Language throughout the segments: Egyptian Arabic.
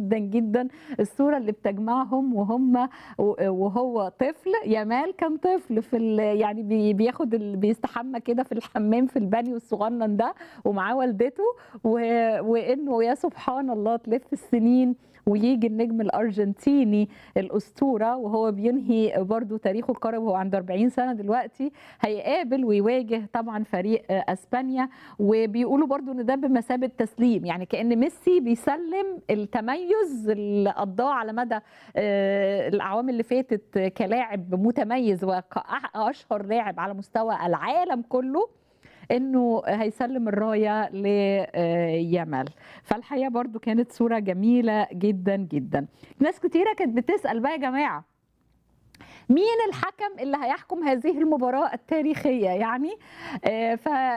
جدا جدا الصوره اللي بتجمعهم وهم وهو طفل يامال كان طفل في ال- يعني بي- بياخد ال- بيستحمى كده في الحمام في البانيو الصغنن ده ومعاه والدته و- وانه يا سبحان الله تلف السنين ويجي النجم الارجنتيني الاسطوره وهو بينهي برضو تاريخه الكروي وهو عنده 40 سنه دلوقتي هيقابل ويواجه طبعا فريق اسبانيا وبيقولوا برضو ان ده بمثابه تسليم يعني كان ميسي بيسلم التميز اللي قضاه على مدى آه، الاعوام اللي فاتت كلاعب متميز واشهر لاعب على مستوى العالم كله انه هيسلم الرايه ليامال فالحقيقه برضو كانت صوره جميله جدا جدا ناس كتيره كانت بتسال بقى يا جماعه مين الحكم اللي هيحكم هذه المباراة التاريخية يعني آه،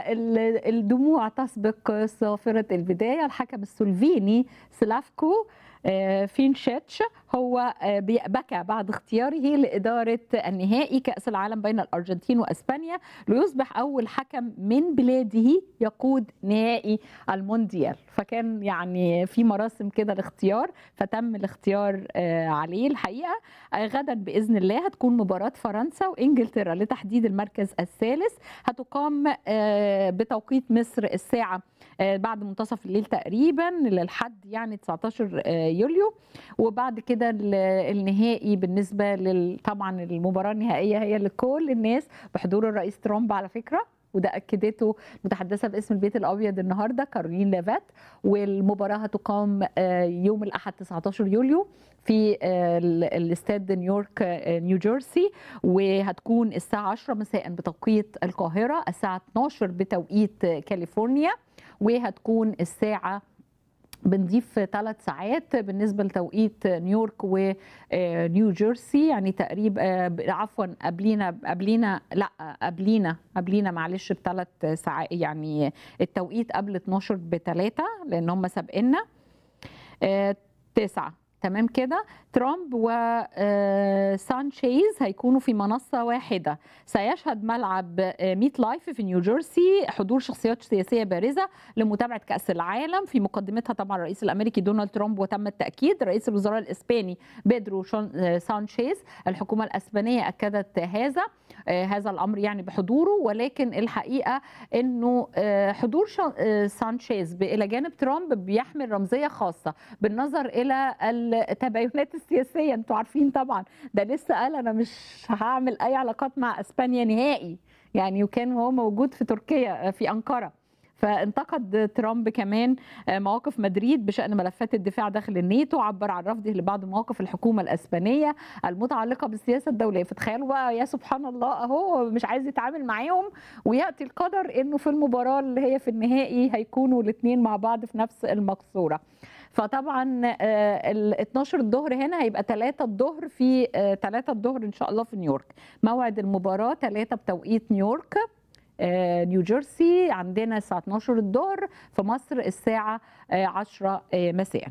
فالدموع تسبق صافرة البداية الحكم السلوفيني سلافكو آه، فينشيتش هو آه، بي- بكى بعد اختياره لإدارة النهائي كأس العالم بين الأرجنتين وأسبانيا ليصبح أول حكم من بلاده يقود نهائي المونديال فكان يعني في مراسم كده الاختيار فتم الاختيار آه، عليه الحقيقة آه، غدا بإذن الله هتكون مباراة فرنسا وإنجلترا لتحديد المركز الثالث هتقام آه، بتوقيت مصر الساعة آه، بعد منتصف الليل تقريبا للحد يعني 19 آه، يوليو وبعد كده ال- النهائي بالنسبه لل طبعا المباراه النهائيه هي لكل الناس بحضور الرئيس ترامب على فكره وده اكدته المتحدثه باسم البيت الابيض النهارده كارولين لافات والمباراه هتقام آه، يوم الاحد 19 يوليو في آه، ال- الاستاد نيويورك آه، نيو جيرسي وهتكون الساعه 10 مساء بتوقيت القاهره الساعه 12 بتوقيت آه، كاليفورنيا وهتكون الساعه بنضيف ثلاث ساعات بالنسبه لتوقيت نيويورك ونيو جيرسي يعني تقريبا عفوا قبلينا قبلينا لا قبلينا قبلينا معلش بثلاث ساعات يعني التوقيت قبل 12 بثلاثه لان هم سابقنا آه، تسعة تمام كده ترامب وسانشيز هيكونوا في منصة واحدة سيشهد ملعب آه، ميت لايف في نيو جيرسي حضور شخصيات سياسية بارزة لمتابعة كأس العالم في مقدمتها طبعا الرئيس الأمريكي دونالد ترامب وتم التأكيد رئيس الوزراء الإسباني بيدرو شون- آه، سانشيز الحكومة الأسبانية أكدت هذا آه، هذا الأمر يعني بحضوره ولكن الحقيقة أنه آه، حضور شا- آه، سانشيز إلى جانب ترامب بيحمل رمزية خاصة بالنظر الى التباينات السياسيه انتوا عارفين طبعا ده لسه قال انا مش هعمل اي علاقات مع اسبانيا نهائي يعني وكان هو موجود في تركيا في انقره فانتقد ترامب كمان مواقف مدريد بشان ملفات الدفاع داخل الناتو عبر عن رفضه لبعض مواقف الحكومه الاسبانيه المتعلقه بالسياسه الدوليه فتخيلوا بقى يا سبحان الله اهو مش عايز يتعامل معاهم وياتي القدر انه في المباراه اللي هي في النهائي هيكونوا الاثنين مع بعض في نفس المقصوره فطبعا آه، ال 12 الظهر هنا هيبقى 3 الظهر في 3 الظهر ان شاء الله في نيويورك موعد المباراه 3 بتوقيت نيويورك آه، نيو جيرسي عندنا الساعه 12 الظهر في مصر الساعه آه، 10 آه، مساء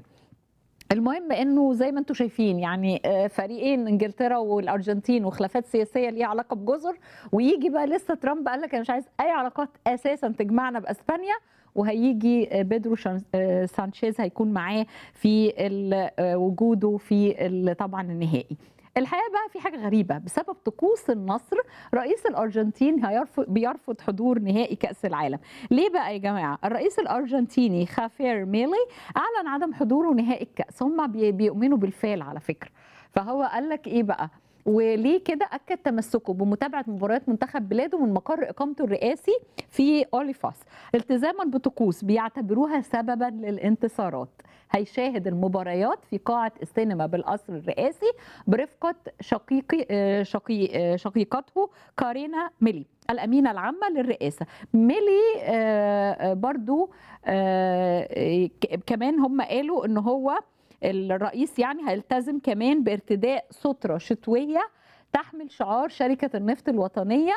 المهم انه زي ما انتم شايفين يعني آه، فريقين انجلترا والارجنتين وخلافات سياسيه ليها علاقه بجزر ويجي بقى لسه ترامب قال لك انا مش عايز اي علاقات اساسا تجمعنا باسبانيا وهيجي آه، بيدرو شان- آه، سانشيز هيكون معاه في ال- آه، وجوده في ال- طبعا النهائي الحقيقه بقى في حاجه غريبه بسبب طقوس النصر رئيس الارجنتين هيرفض بيرفض حضور نهائي كاس العالم ليه بقى يا جماعه الرئيس الارجنتيني خافير ميلي اعلن عدم حضوره نهائي الكاس هم بي- بيؤمنوا بالفعل على فكره فهو قال لك ايه بقى وليه كده اكد تمسكه بمتابعه مباريات منتخب بلاده من مقر اقامته الرئاسي في اوليفاس التزاما بطقوس بيعتبروها سببا للانتصارات هيشاهد المباريات في قاعة السينما بالقصر الرئاسي برفقة شقيقي آه، شقي آه، شقيقته كارينا ميلي الأمينة العامة للرئاسة ميلي آه، آه، برضو آه، آه، ك- كمان هم قالوا ان هو الرئيس يعني هيلتزم كمان بارتداء سترة شتوية تحمل شعار شركة النفط الوطنية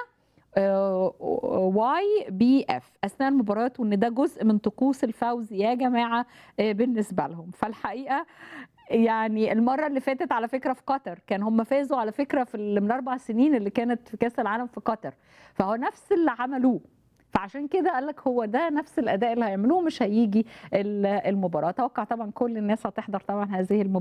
واي بي اف اثناء المباريات وان ده جزء من طقوس الفوز يا جماعه آه، بالنسبه لهم فالحقيقه يعني المره اللي فاتت على فكره في قطر كان هم فازوا على فكره في ال- من اربع سنين اللي كانت في كاس العالم في قطر فهو نفس اللي عملوه فعشان كده قال لك هو ده نفس الاداء اللي هيعملوه مش هيجي ال- المباراه اتوقع طبعا كل الناس هتحضر طبعا هذه المباراه